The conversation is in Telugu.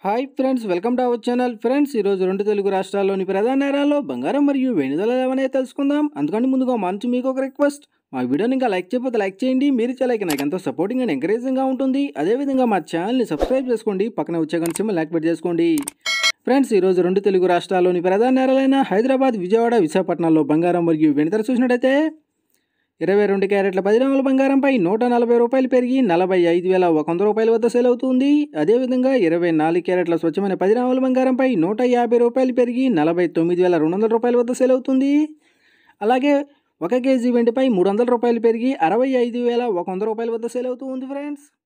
hi friends welcome to our channel friends ఈరోజు రెండు తెలుగు రాష్ట్రాల్లోని ప్రధాన నగరాల్లో బంగారం మరియు వెండి ధరలు ఏమనే తెలుసుకుందాం అందుకని ముందుగా మంచి మీకు ఒక రిక్వెస్ట్ మా వీడియోని ఇంకా లైక్ చేయకపోతే లైక్ చేయండి మీరు ఇచ్చే లైక్ నాకు ఎంతో సపోర్టింగ్ అండ్ ఎంకరేజింగ్గా ఉంటుంది అదేవిధంగా మా ఛానల్ని సబ్స్క్రైబ్ చేసుకోండి పక్కన వచ్చే గంట సింబల్ యాక్టివేట్ చేసుకోండి ఫ్రెండ్స్ ఈరోజు రెండు తెలుగు రాష్ట్రాల్లోని ప్రధాన నగరాలైన హైదరాబాద్ విజయవాడ విశాఖపట్నంలో బంగారం మరియు వెండి ధర చూసినట్టయితే ఇరవై రెండు క్యారెట్ల పది గ్రాముల బంగారంపై నూట నలభై రూపాయలు పెరిగి నలభై ఐదు వేల ఒక వంద రూపాయల వద్ద సేల్ అవుతుంది అదేవిధంగా ఇరవై నాలుగు క్యారెట్ల స్వచ్ఛమైన పది గ్రాముల బంగారంపై నూట యాభై రూపాయలు పెరిగి నలభై తొమ్మిది వేల రెండు వందల రూపాయల వద్ద సేల్ అవుతుంది అలాగే ఒక కేజీ వెండిపై మూడు వందల రూపాయలు పెరిగి అరవై ఐదు వేల ఒక వంద రూపాయల వద్ద సేల్ అవుతూ ఉంది ఫ్రెండ్స్